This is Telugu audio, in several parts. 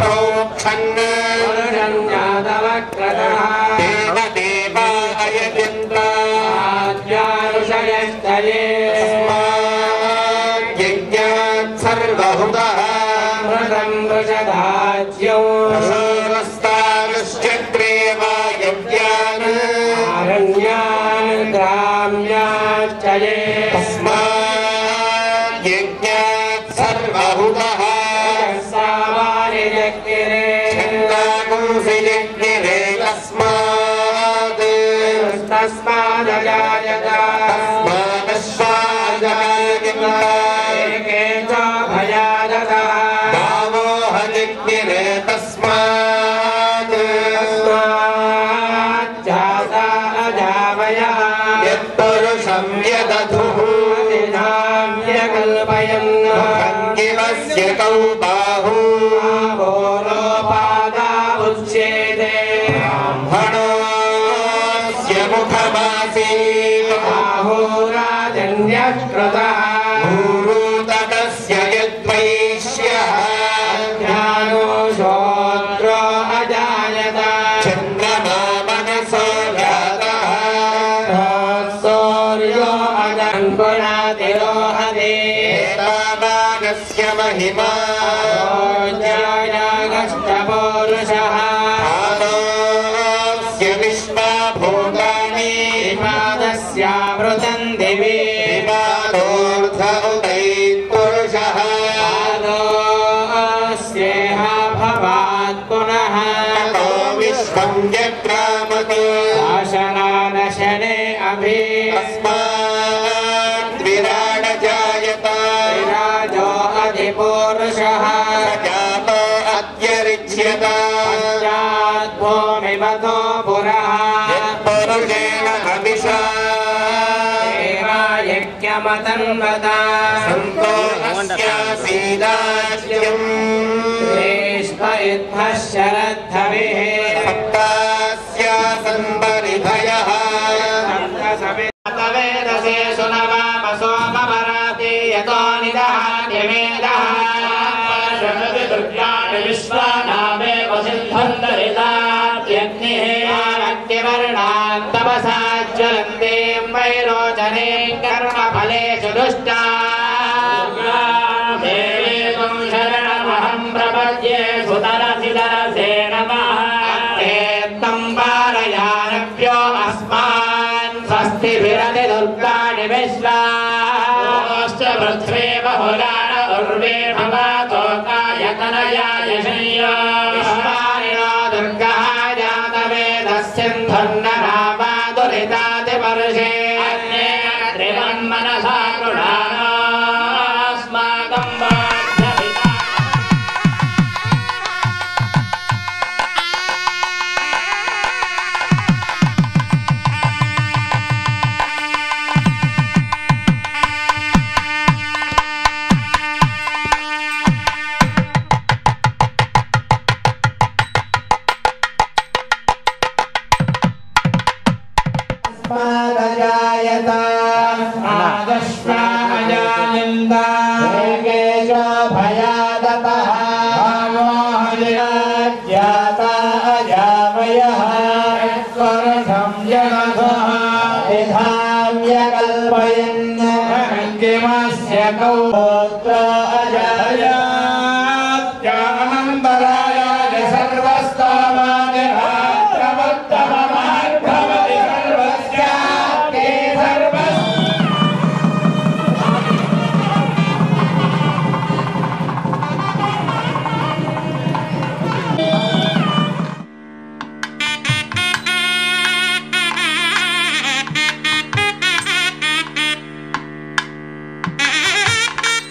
प्रोक्षन् पुरुषं जातवक्रतः देव देवायजन्ता आद्यानुषयस्तये यज्ञात् सर्वहुतः मृतं वृषधाज्यौ शूरस्तानुश्चक्रे वा यज्ञान् अरण्यान् ग्राम्याश्चये तस्मात् यज्ञात् सर्वहुतः सामानिजग्निरे छन्दागुंसि यज्ञिरे तस्मात् तस्मादजायत तस्मादश्वाजायत एके च भयादतः गावो हयज्ञिरे तस्मात् तस्माज्जाता अजावयः यत्पुरुषं यदधुः अधिधाम्यकल्पयन् भङ्गिमस्य कौ बाहू घोरोपादा उच्येते ब्राह्मणोऽस्य मुखमासीत् बाहुराजन्यकृतः भूरूतकस्य यद्वैश्यः ध्यानो श्रोत्रो अजायत चन्द्रमा मनसो जातः सौर्यो अजङ्कुणातिरोहते एतावानस्य महिमा ज्ञानागस्तपौरुषः कालोऽस्य विश्वा भूतानि पादस्यामृतं दिवि विवादोऽर्ध उदैत्पुरुषः पादोऽस्येह भवात् पुनः ततो विश्वं जग्रामति शासनानशने अभि तस्मात् विराड जायत विराजो अधिपूरुषः प्रजातो अत्यरिच्यत भूमिमतो पुरः यत्पुरुषेण हविषा देवायज्ञमतन्वता सन्तो अस्यासीदाच्यम् ग्रीष्मयुद्धः शरद्धविः सप्तास्यासन् परिधयः वेदसे सुनवामसोमवराते यतो निदहान्यमेदः विश्वानामेव सिद्धन्तरितात्यग्निः तपसा ज्वलन्ते वैरोचने कर्मफलेषु दुष्टा शरणमहं प्रपद्ये सुतरसितरसे नमः तं वारयानभ्यो अस्मान् स्वस्तिभिरति दुर्गाणि विश्वाश्च पृथ्वे बहुलान उर्वे भवातो कायतनयाय शय्या विश्वानिनो दुर्गः जातवेदस्यन्धन्नरामादुरितादिवर्षे त्रिवन्मनसा कृणानास्माकं वाध्यपिता स्मादजायत आदश्वाजायन्त एकेशो भयादतः भावोहजाता अजामयः स्वर्षं जगधः विधाम्यकल्पयन् किमस्य गोत्र अजाय कौत्यानन्तराय सर्वस्तोमादिभात्रवत्तममहद्भवति सर्वस्याप्ते सर्वस् Thank you.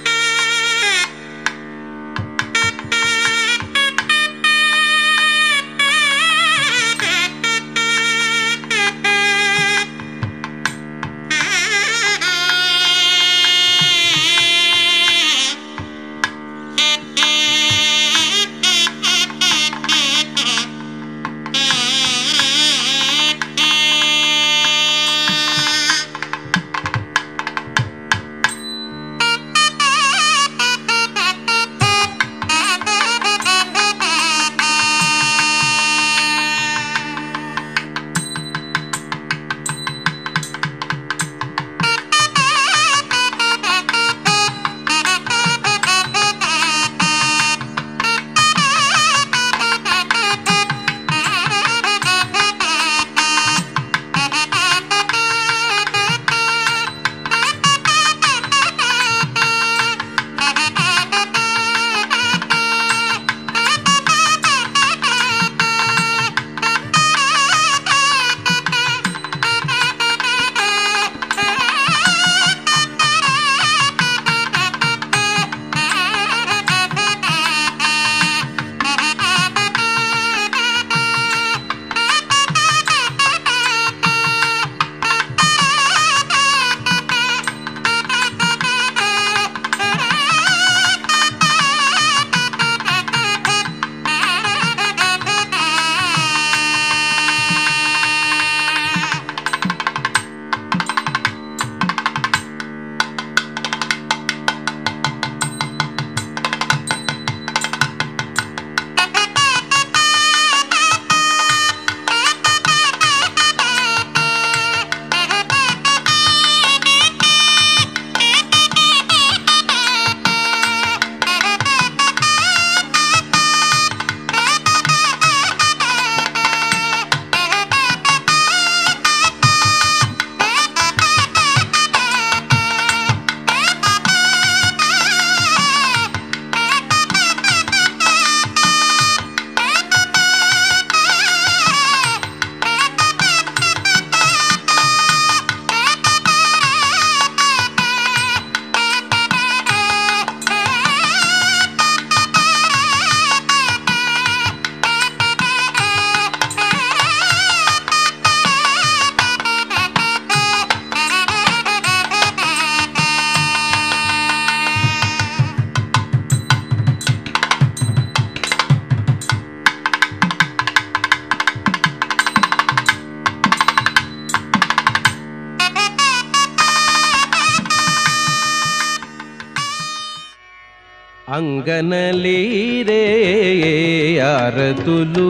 అంగనలీరే ఆరతులు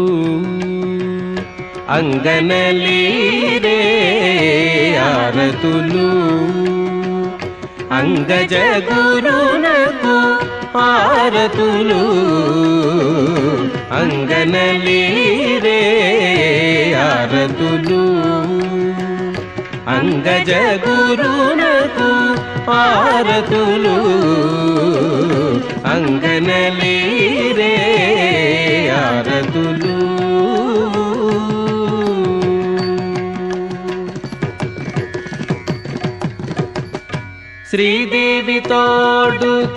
అంగనలీరే ఆరతులు అంగజ గురునకు ఆరతులు అంగనలీరే ఆరతులు అంగజ గురునకు ఆరతులు అంగనలీరే ఆరతులు శ్రీదేవి తోడుత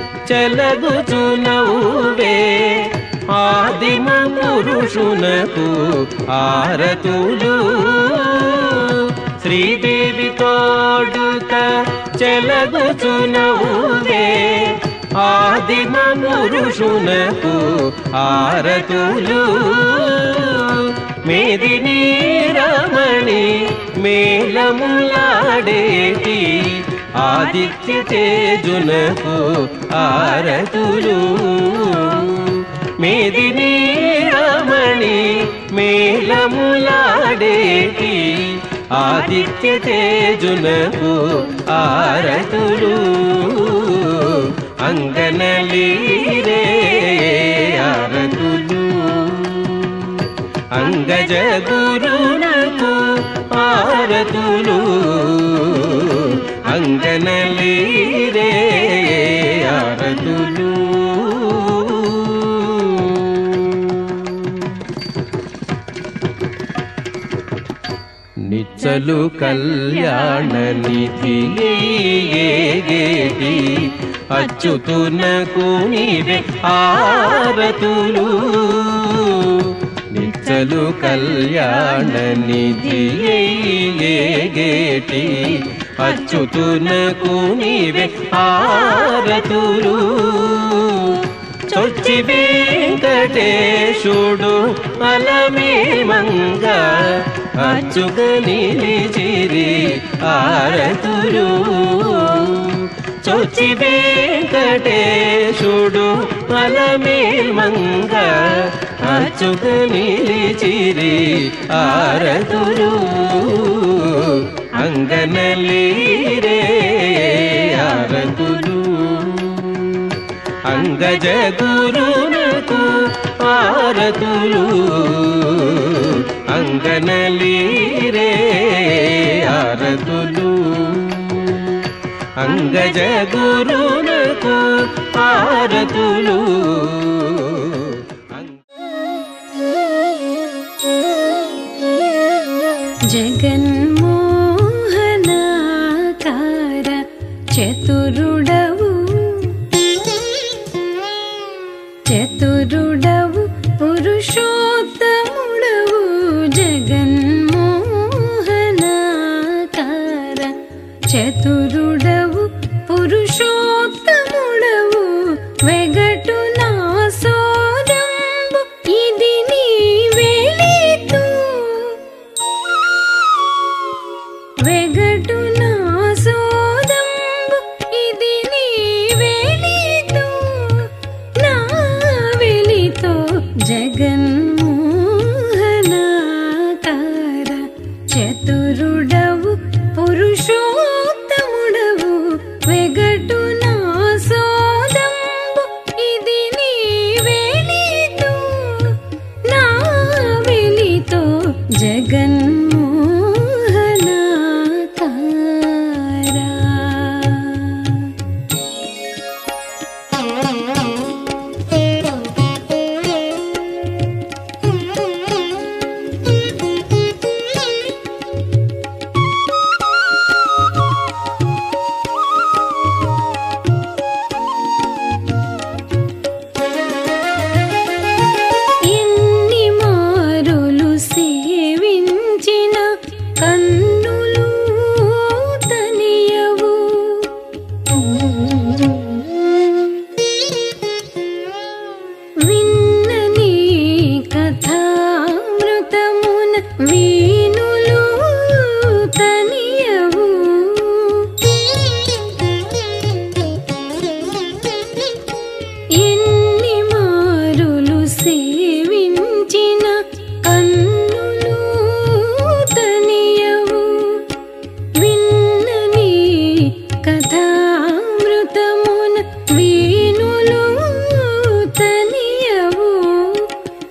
చలగుచునవువే ఆదిమ పురుషునకు ఆరతులు శ్రీదేవి తోడుత చలగుచునవువే ఆదిమ పురుషునకు ఆరతులు మేదిని రమణి మేళములాడేటి ఆదిత్య తేజునకు ఆరతులు మేదిని రమణి మేళములాడేటి ఆదిత్య తేజునకు ఆరతులు అంగనలీరే ఆరతులు అంగజ గురునకు ఆరతులు అంగనలీరే ఆరతులు నిచ్చలు కళ్యాణ నిధి ఏగేటి అచ్యుతునకు నీవే ఆరతులు నిచ్చలు కళ్యాణ నిధి ఏగేటి అచ్యుతునకు నీవే ఆరతులు చొచ్చి వెంకటేశుడు అలమే మంగ అచ్చుక నిలిచిరి ఆరతులు చొచ్చి వెంకటేశుడు అలమే మంగ అచ్చుక నిలిచిరి ఆరతులు అంగనలీరే ఆరతులు అంగజ గురునకు ఆరతులు అంగనలీరే ఆరతులు అంగజ గురునకు ఆరతులు జగన్మోహనాకార చతురుడవు చతురుడవు పురుషోత్తముడవు జగన్మోహనాకార చతురుడవు పురుషోత్తముడవు వెగటు నా సోదంబు ఇది నీ వెలితూ వెగటు నా సోదంబు ఇది నీ వెలితో నా వెలితో జగన్మోహనాకార చతురుడవు పురుషోత్తముడవు వెగటు నా సోదంబు ఇది నీ వెలితో నా వెలితో జగన్మోహనాకార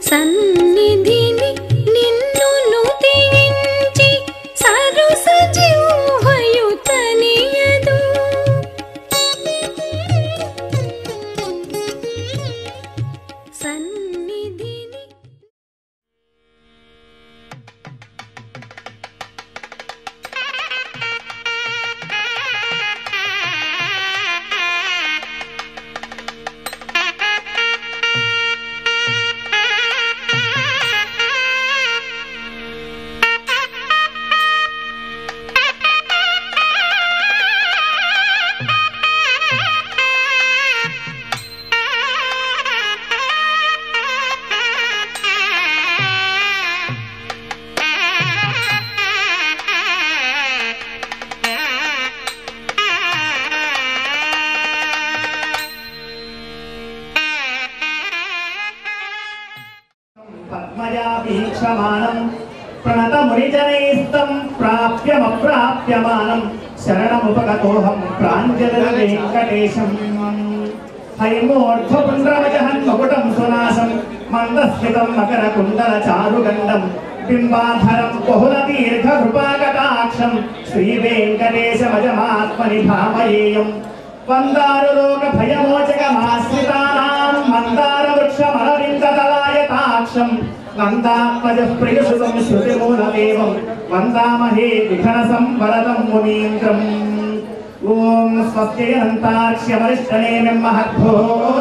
సన్నిధిని నిన్ను నుతించి సరుస జిహ్వయుతనియదు సన్నిధిని పద్మజాపీక్షమాణం ప్రణతమునిజనైస్తం ప్రాప్యమప్రాప్యమానం శరణముపగతోహం ప్రాంజలి వెంకటేశం హైమోర్ధ్వపుండ్రవజహన్ మకుటం సునాశం మందస్మితం మకర కుండల చారుగండం బింబాధరం బహుళ దీర్ఘ కృపాకటాక్షం శ్రీ వెంకటేశమజమాత్మని భావయేయం వందారు లోక భయమోచకమాశ్రితానాం మందార వృక్షమరవిందతలాయతాక్షం నందాత్మజ ప్రియసుతం శృతిమూలమేవం వందామహే విఘన సంవరదం మునీంద్రం ఓం స్వస్త్యనంతాక్ష్య వరిష్టనేమిం మహద్భో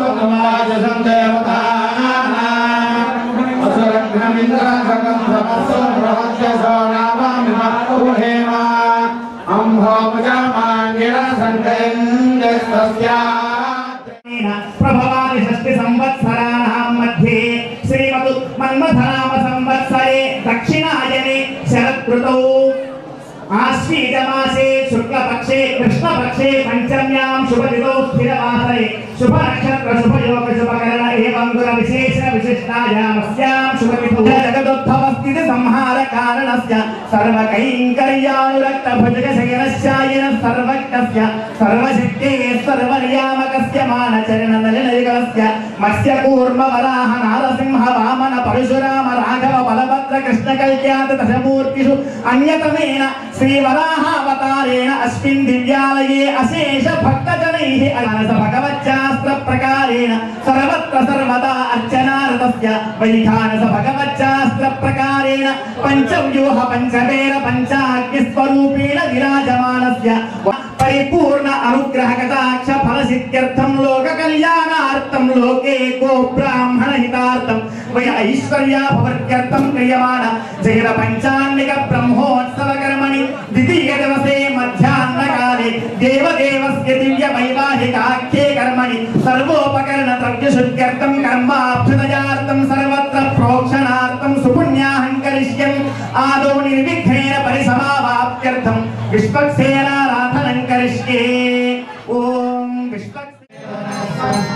ప్రభవాది షష్టి సంవత్సరాణాం మధ్యే శ్రీమతు మన్మథనామ సంవత్సరే దక్షిణాయనే శరదృతౌ ఆశ్వీజమాసే శుక్లపక్షే కృష్ణపక్షే పంచమ్యాం శుభదితో స్థిరవాసరే శుభ నక్షత్ర శుభయోగ శుభకరణ ఏవం గుణ విశేష విశిష్టాయామస్యాం శుభవిధౌ జగదోద్భవ స్థితి సంహార కారణస్య సర్వకైంకర్యానురక్త భుజగ శయనశ్చాయన సర్వజ్ఞస్య సర్వశక్తే సర్వనియామకస్య మానచరణ నలినయుగలస్య మత్స్య కూర్మ వరాహ నారసింహ వామన పరశురామ రాఘవ బలభద్ర కృష్ణ కళ్యాణ దశమూర్తిషు అన్యతమేన శ్రీవరాహావతారేణ అస్మిన్ దివ్యాలయే అశేష భక్తజనైః అనస భగవచ్చాస్త్ర ప్రకారేణ సర్వత్ర సర్వదా అర్చనారతస్య వైఖానస భగవచ్చాస్త్ర ప్రకారేణ పంచవ్యూహ పంచవేర పంచాగ్ని స్వరూపేణ విరాజమానస్య పరిపూర్ణ అనుగ్రహ కటాక్ష ఫల సిద్ధ్యర్థం లోక కళ్యాణార్థం లోకే గో బ్రాహ్మణ హితార్థం వై ఐశ్వర్యాభవర్త్యర్థం క్రియమాణ జైన పంచాన్నిక బ్రహ్మోత్సవ కర్మణి ద్వితీయ దివసే మధ్యాహ్నకాలే దేవదేవస్య దివ్య వైవాహికాఖ్యే కర్మణి సర్వోపకరణ ద్రవ్య శుద్ధ్యర్థం కర్మాభ్యుదయార్థం సర్వత్ర ప్రోక్షణార్థం సుపుణ్యాహం కరిష్యం ఆదౌ నిర్విఘ్నేన పరిసమావాప్త్యర్థం విశ్వక్సేనారాధనం కరిష్యే ఓం విశ్వక్సేన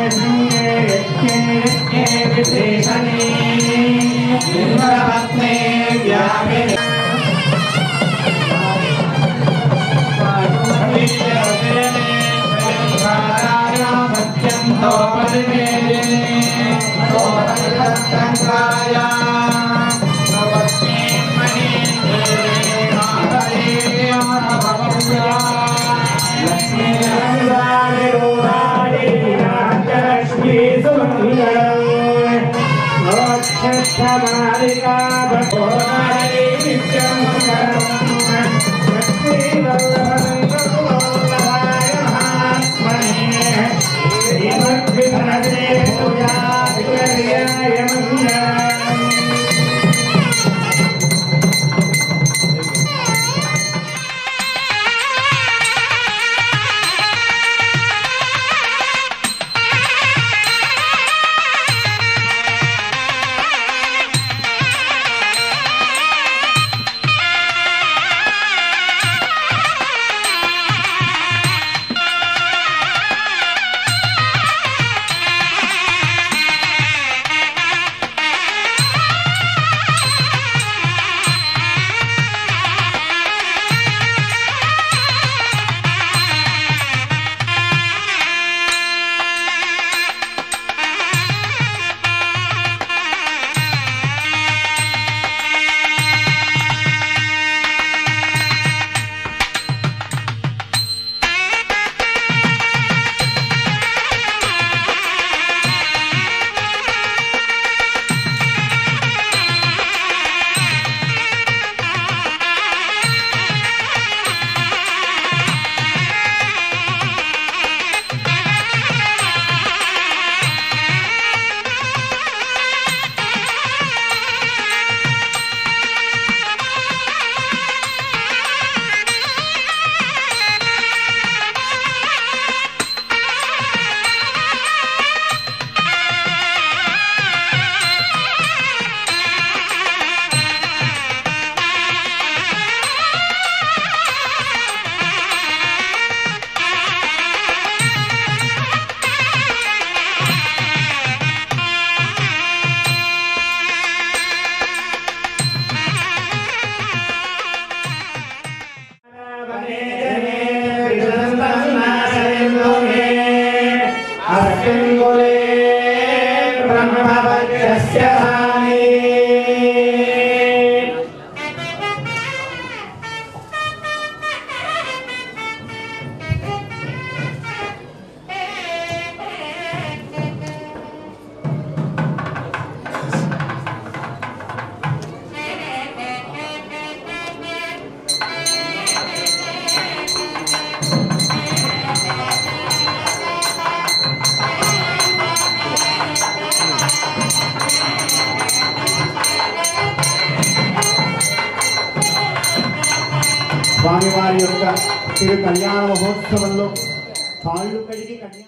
స్వామివారి యొక్క తిరు కళ్యాణ మహోత్సవంలో కాళ్ళు కడిగి కళ్యాణ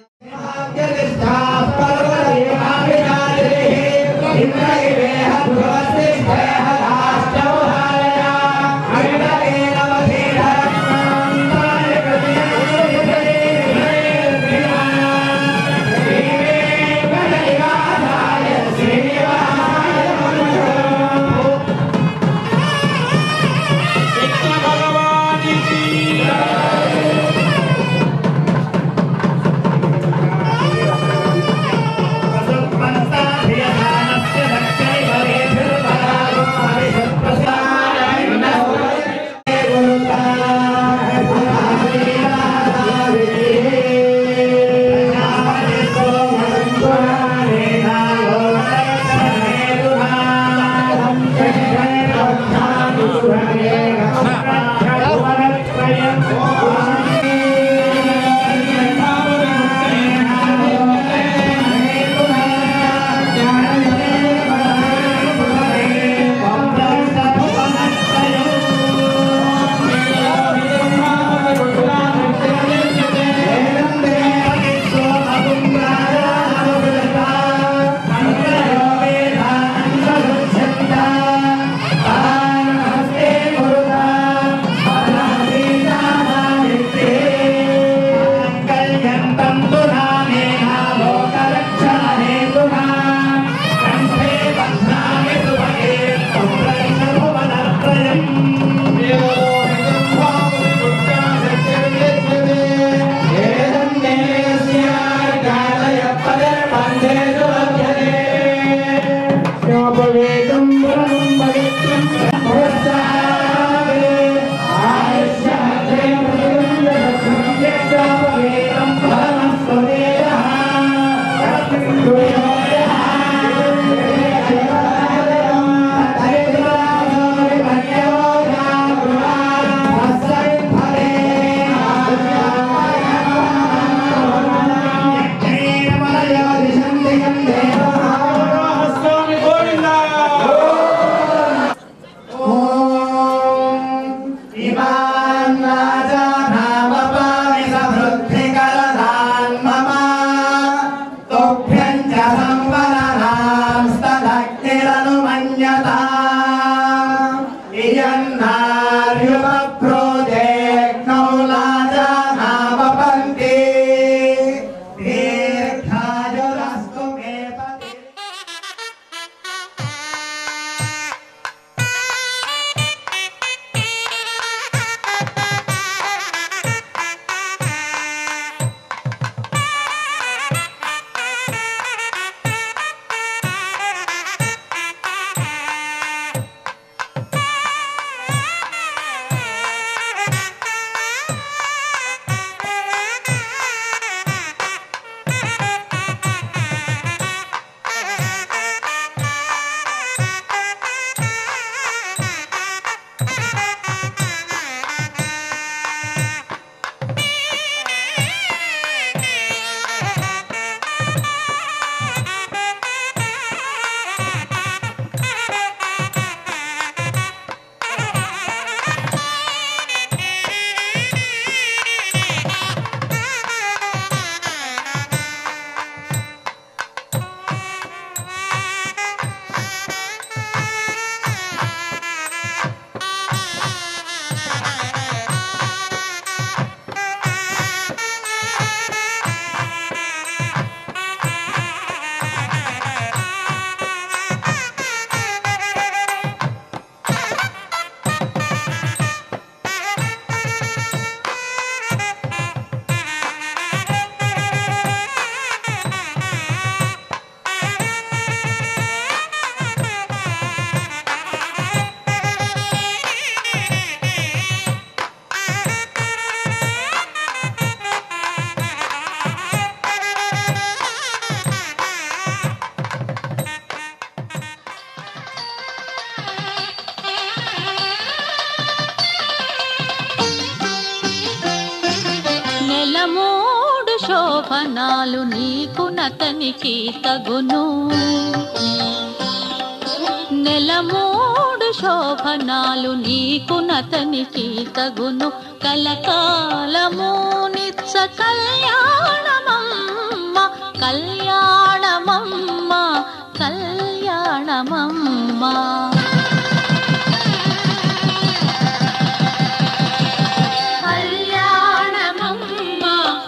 భగవానికి యోపవేదం వరం పవిత్రం పురస్కారే ఆయుష్యాగ్రేం ప్రతిగంధం యజ్ఞోపవేదం ఫలం స్వదేహ స్వామి గోవిందా ఇమాన్ రాజా నామపామి సమృద్ధికరదాన్ మమ తుభ్యం చ సంవరనాం స్తదగ్నిరను మన్యతా ఇయన్నార్యుపప్రోజేగ్నౌ రాజా నామపంతి దీర్ఘాయురస్తు మే పతి నెలమూడు శోభనాలు నీకు నతనికి తగును నెలమూడు శోభనాలు నీకు నతనికి తగును కలకాలము నిత్య కళ్యాణమమ్మ కళ్యాణమమ్మ కళ్యాణమమ్మ కళ్యాణమమ్మ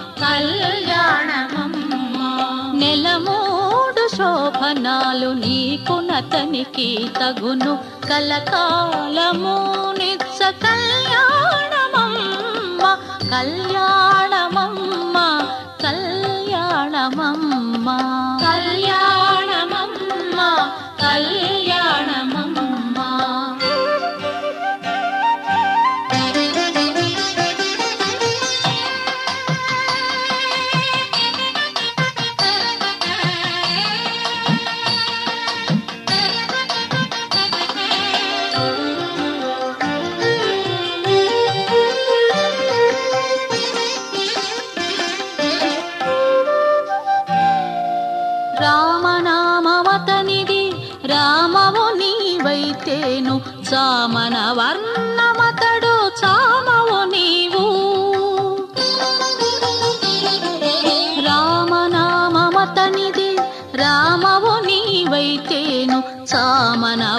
కళ్యాణమమ్మ నెలమూడు శోభనాలు నీకు నతనికి తగును కలకాలము నిత్య కళ్యాణమమ్మ కళ్యాణమమ్మ కళ్యాణమమ్మ కళ్యాణమమ్మ కళ్యాణమమ్మ రామనామవతనిది రామవు నీవైతేను చామన వర్ణమతడు చామవు నీవు రామనామవతనిది రామవు నీవైతేను చామన